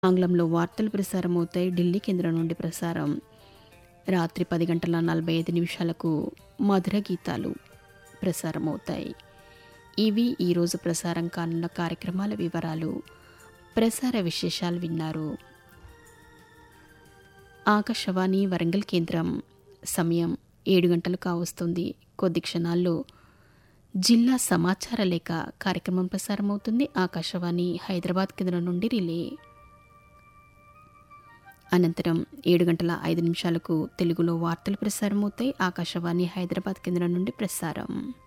ఆంగ్లంలో వార్తలు ప్రసారమవుతాయి ఢిల్లీ కేంద్రం నుండి ప్రసారం రాత్రి పది గంటల నలభై ఐదు నిమిషాలకు మధుర గీతాలు ప్రసారమవుతాయి ఇవి ఈరోజు ప్రసారం కానున్న కార్యక్రమాల వివరాలు ప్రసార విశేషాలు విన్నారు ఆకాశవాణి వరంగల్ కేంద్రం సమయం ఏడు గంటలు కావస్తుంది కొద్ది క్షణాల్లో జిల్లా సమాచార లేఖ కార్యక్రమం ప్రసారమవుతుంది ఆకాశవాణి హైదరాబాద్ కేంద్రం నుండి రిలే అనంతరం ఏడు గంటల ఐదు నిమిషాలకు తెలుగులో వార్తలు ప్రసారమవుతాయి ఆకాశవాణి హైదరాబాద్ కేంద్రం నుండి ప్రసారం